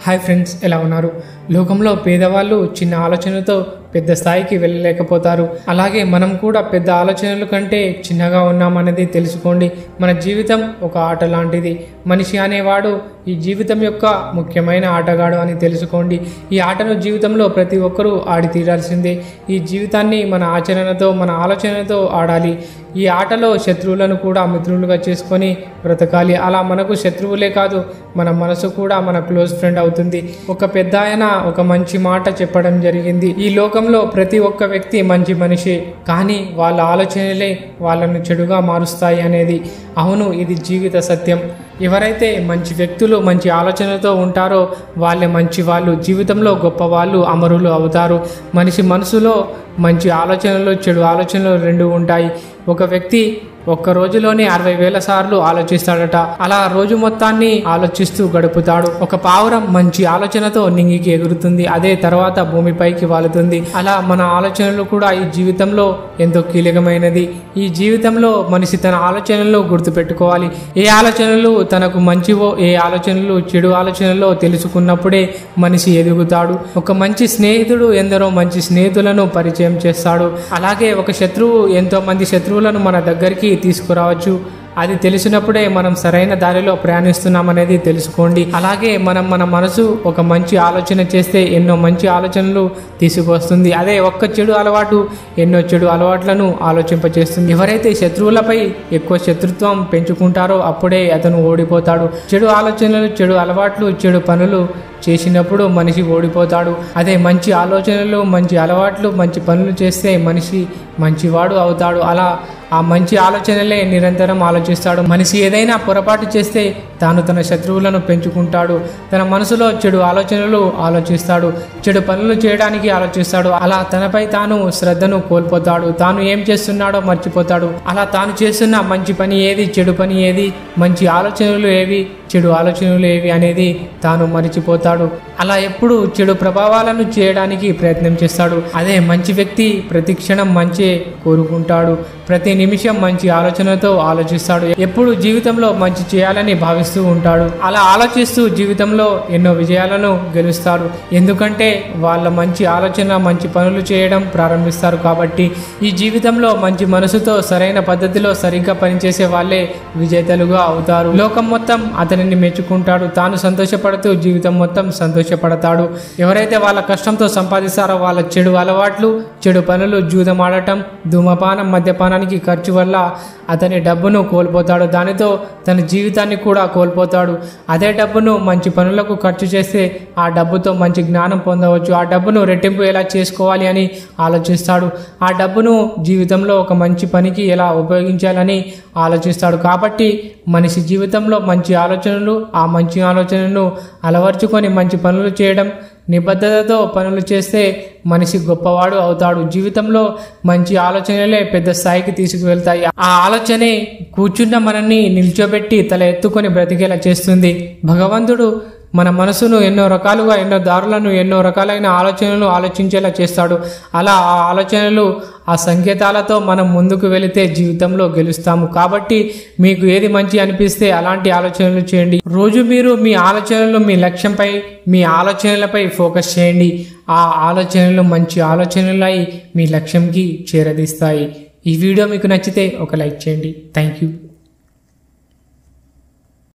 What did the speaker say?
hi friends ఎలా ఉన్నారు లోకంలో పేదవాళ్ళు చిన్న ఆలోచనతో పెద్ద స్థాయికి వెళ్ళలేకపోతారు అలాగే మనం కూడా పెద్ద ఆలోచనల కంటే చిన్నగా ఉన్నామనేది తెలుసుకోండి మన జీవితం ఒక ఆట లాంటిది మనిషి అనేవాడు ఈ జీవితం యొక్క ముఖ్యమైన ఆటగాడు అని తెలుసుకోండి ఈ ఆటను జీవితంలో ప్రతి ఒక్కరూ ఆడి తీరాల్సిందే ఈ జీవితాన్ని మన ఆచరణతో మన ఆలోచనతో ఆడాలి ఈ ఆటలో శత్రువులను కూడా మిత్రులుగా చేసుకొని బ్రతకాలి అలా మనకు శత్రువులే కాదు మన మనసు కూడా మన క్లోజ్ ఫ్రెండ్ అవుతుంది ఒక పెద్ద ఆయన ఒక మంచి మాట చెప్పడం జరిగింది ఈ లోకంలో ప్రతి ఒక్క వ్యక్తి మంచి మనిషి కానీ వాళ్ళ ఆలోచనలే వాళ్ళను చెడుగా మారుస్తాయి అనేది అవును ఇది జీవిత సత్యం ఎవరైతే మంచి వ్యక్తులు మంచి ఆలోచనలతో ఉంటారో వాళ్ళే మంచి వాళ్ళు జీవితంలో గొప్ప వాళ్ళు అమరులు అవుతారు మనిషి మనసులో మంచి ఆలోచనలు చెడు ఆలోచనలు రెండు ఉంటాయి ఒక వ్యక్తి ఒక్క రోజులోనే అరవై వేల సార్లు ఆలోచిస్తాడట అలా రోజు మొత్తాన్ని ఆలోచిస్తూ గడుపుతాడు ఒక పావురం మంచి ఆలోచనతో నింగికి ఎగురుతుంది అదే తర్వాత భూమిపైకి వాలుతుంది అలా మన ఆలోచనలు కూడా ఈ జీవితంలో ఎంతో కీలకమైనది ఈ జీవితంలో మనిషి తన ఆలోచనలు గుర్తుపెట్టుకోవాలి ఏ ఆలోచనలు తనకు మంచివో ఏ ఆలోచనలు చెడు ఆలోచనలో తెలుసుకున్నప్పుడే మనిషి ఎదుగుతాడు ఒక మంచి స్నేహితుడు ఎందరో మంచి స్నేహితులను పరిచయం చేస్తాడు అలాగే ఒక శత్రువు ఎంతో మంది శత్రువులను మన దగ్గరికి తీసుకురావచ్చు అది తెలిసినప్పుడే మనం సరైన దారిలో ప్రయాణిస్తున్నామనేది తెలుసుకోండి అలాగే మనం మన మనసు ఒక మంచి ఆలోచన చేస్తే ఎన్నో మంచి ఆలోచనలు తీసుకొస్తుంది అదే ఒక్క చెడు అలవాటు ఎన్నో చెడు అలవాట్లను ఆలోచింపచేస్తుంది ఎవరైతే శత్రువులపై ఎక్కువ శత్రుత్వం పెంచుకుంటారో అప్పుడే అతను ఓడిపోతాడు చెడు ఆలోచనలు చెడు అలవాట్లు చెడు పనులు చేసినప్పుడు మనిషి ఓడిపోతాడు అదే మంచి ఆలోచనలు మంచి అలవాట్లు మంచి పనులు చేస్తే మనిషి మంచివాడు అవుతాడు అలా ఆ మంచి ఆలోచనలే నిరంతరం ఆలోచిస్తాడు మనిషి ఏదైనా పొరపాటు చేస్తే తాను తన శత్రువులను పెంచుకుంటాడు తన మనసులో చెడు ఆలోచనలు ఆలోచిస్తాడు చెడు పనులు చేయడానికి ఆలోచిస్తాడు అలా తనపై తాను శ్రద్ధను కోల్పోతాడు తాను ఏం చేస్తున్నాడో మర్చిపోతాడు అలా తాను చేస్తున్న మంచి పని ఏది చెడు పని ఏది మంచి ఆలోచనలు ఏవి చెడు ఆలోచనలు ఏవి అనేది తాను మరిచిపోతాడు అలా ఎప్పుడు చెడు ప్రభావాలను చేయడానికి ప్రయత్నం చేస్తాడు అదే మంచి వ్యక్తి ప్రతి క్షణం మంచి కోరుకుంటాడు ప్రతి నిమిషం మంచి ఆలోచనతో ఆలోచిస్తాడు ఎప్పుడు జీవితంలో మంచి చేయాలని భావిస్తూ ఉంటాడు అలా ఆలోచిస్తూ జీవితంలో ఎన్నో విజయాలను గెలుస్తాడు ఎందుకంటే వాళ్ళ మంచి ఆలోచన మంచి పనులు చేయడం ప్రారంభిస్తారు కాబట్టి ఈ జీవితంలో మంచి మనసుతో సరైన పద్ధతిలో సరిగ్గా పనిచేసే వాళ్ళే విజేతలుగా అవుతారు లోకం మొత్తం అతనిని మెచ్చుకుంటాడు తాను సంతోషపడుతూ జీవితం మొత్తం సంతోషపడతాడు ఎవరైతే వాళ్ళ కష్టంతో సంపాదిస్తారో వాళ్ళ చెడు అలవాట్లు చెడు పనులు జూదమాడటం ధూమపానం మద్యపానానికి ఖర్చు వల్ల అతని డబ్బును కోల్పోతాడు దానితో తన జీవితాన్ని కూడా కోల్పోతాడు అదే డబ్బును మంచి పనులకు ఖర్చు చేస్తే ఆ డబ్బుతో మంచి జ్ఞానం పొందవచ్చు ఆ డబ్బును రెట్టింపు ఎలా చేసుకోవాలి అని ఆలోచిస్తాడు ఆ డబ్బును జీవితంలో ఒక మంచి పనికి ఎలా ఉపయోగించాలని ఆలోచిస్తాడు కాబట్టి మనిషి జీవితంలో మంచి ఆలోచనలు ఆ మంచి ఆలోచనలను అలవర్చుకొని మంచి పనులు చేయడం నిబద్ధతతో పనులు చేస్తే మనిషి గొప్పవాడు అవుతాడు జీవితంలో మంచి ఆలోచనలే పెద్ద స్థాయికి తీసుకువెళ్తాయి ఆ ఆలోచనే కూర్చున్న మనల్ని నిల్చోబెట్టి తల ఎత్తుకొని బ్రతికేలా చేస్తుంది భగవంతుడు మన మనసును ఎన్నో రకాలుగా ఎన్నో దారులను ఎన్నో రకాలైన ఆలోచనలు ఆలోచించేలా చేస్తాడు అలా ఆ ఆలోచనలు ఆ సంకేతాలతో మనం ముందుకు వెళితే జీవితంలో గెలుస్తాము కాబట్టి మీకు ఏది మంచి అనిపిస్తే అలాంటి ఆలోచనలు చేయండి రోజు మీరు మీ ఆలోచనలు మీ లక్ష్యంపై మీ ఆలోచనలపై ఫోకస్ చేయండి ఆ ఆలోచనలు మంచి ఆలోచనలై మీ లక్ష్యంకి చేరదీస్తాయి ఈ వీడియో మీకు నచ్చితే ఒక లైక్ చేయండి థ్యాంక్ యూ